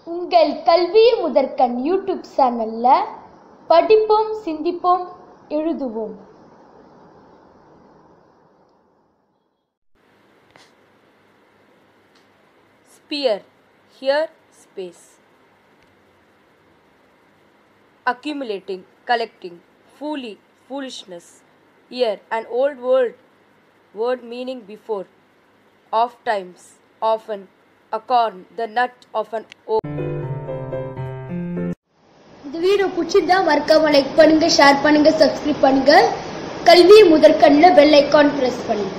உங்கள் கல்வி முதற்கண் யூடியூப் சேனல்ல படிப்போம் சிந்திப்போம் எழுதுவோம் Sphere. Here, space. Accumulating, collecting, fully, foolishness. Here, an old word, word meaning before. Oft times, often, acorn, the nut of an oak. இந்த வீடியோ பிடிச்சிருந்தா மறக்காம லைக் பண்ணுங்க ஷேர் பண்ணுங்க சப்ஸ்கிரைப் பண்ணுங்க கல்வி முதற்கண்ணில் பெல் ஐக்கான் பிரஸ் பண்ணுங்க